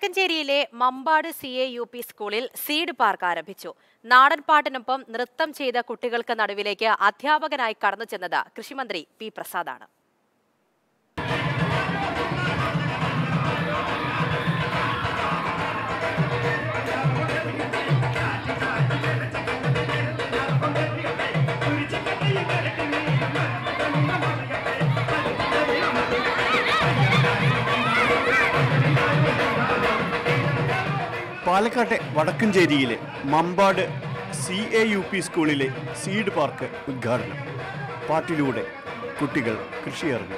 വടക്കഞ്ചേരിയിലെ Mampad C A U P സ്കൂളിൽ seed park ആരംഭിച്ചു നാടൻ പാട്ടിനൊപ്പം നൃത്തം ചെയ്ത കുട്ടികൾക്ക് നടുവിലേക്ക് അധ്യാപകനായി കടന്നു ചെന്നത് കൃഷിമന്ത്രി പി പ്രസാദാണ് പാലക്കാട്ടെ വടക്കഞ്ചേരിയിലെ Mampad C A U P സ്കൂളിലെ സീഡ് പാർക്ക് ഉദ്ഘാടനം പാട്ടിലൂടെ കുട്ടികൾ കൃഷിയിറങ്ങി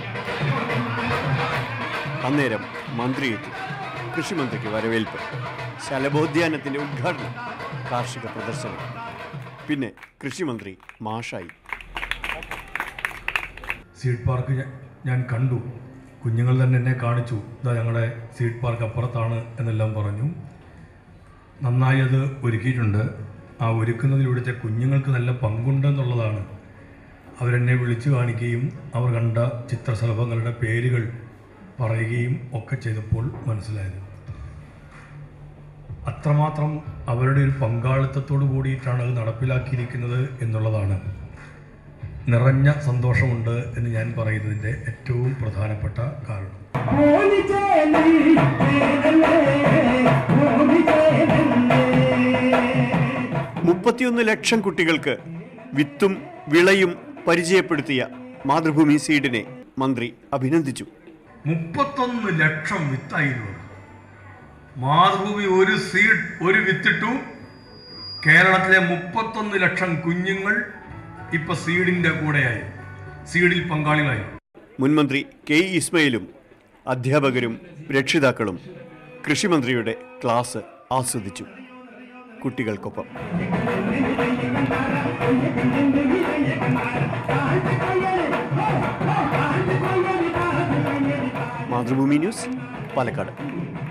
അന്നേരം മന്ത്രി എത്തി കൃഷിമന്ത്രിക്ക് വരവേൽപ്പ് ശലഭോദ്യാനത്തിന്റെ ഉദ്ഘാടനം കാർഷിക പ്രദർശനം പിന്നെ കൃഷിമന്ത്രി മാഷായി സീഡ് പാർക്ക് ഞ- ഞാൻ കണ്ടു കുഞ്ഞുങ്ങൾ തന്നെ എന്നെ കാണിച്ചു ഇതാ ഞങ്ങളുടെ സീഡ് പാർക്ക് അപ്പുറത്താണ് എന്നെല്ലാം പറഞ്ഞു നന്നായി അത് ഒരുക്കിയിട്ടുണ്ട് ആ ഒരുക്കുന്നതിലൂടെ കുഞ്ഞുങ്ങൾക്ക് നല്ല പങ്കുണ്ടെന്നുള്ളതാണ് അവരെന്നെ വിളിച്ചു കാണിക്കുകയും അവർ കണ്ട ചിത്രശലഭങ്ങളുടെ പേരുകൾ പറയുകയും ഒക്കെ ചെയ്തപ്പോൾ മനസ്സിലായത് അത്രമാത്രം അവരുടെ ഒരു പങ്കാളിത്തത്തോടു കൂടിയിട്ടാണ് അത് നടപ്പിലാക്കിയിരിക്കുന്നത് എന്നുള്ളതാണ് നിറഞ്ഞ സന്തോഷമുണ്ട് എന്ന് ഞാൻ പറയുന്നതിൻ്റെ ഏറ്റവും പ്രധാനപ്പെട്ട കാരണം മുപ്പത്തിയൊന്ന് ലക്ഷം കുട്ടികൾക്ക് വിത്തും വിളയും പരിചയപ്പെടുത്തിയ മാതൃഭൂമി സീഡിനെ മന്ത്രി അഭിനന്ദിച്ചു മുപ്പത്തൊന്ന് ലക്ഷം വിത്തായിരുന്നു മാതൃഭൂമി ഒരു സീഡ് ഒരു വിത്തിട്ടു കേരളത്തിലെ മുപ്പത്തൊന്ന് ലക്ഷം കുഞ്ഞുങ്ങൾ ഇപ്പൊ സീഡിന്റെ കൂടെയായി സീഡിൽ പങ്കാളികളായി മുൻമന്ത്രി കെ ഇ ഇസ്മയിലും അധ്യാപകരും രക്ഷിതാക്കളും കൃഷിമന്ത്രിയുടെ ക്ലാസ് ആസ്വദിച്ചു കുട്ടികൾക്കൊപ്പം മാതൃഭൂമി ന്യൂസ് പാലക്കാട്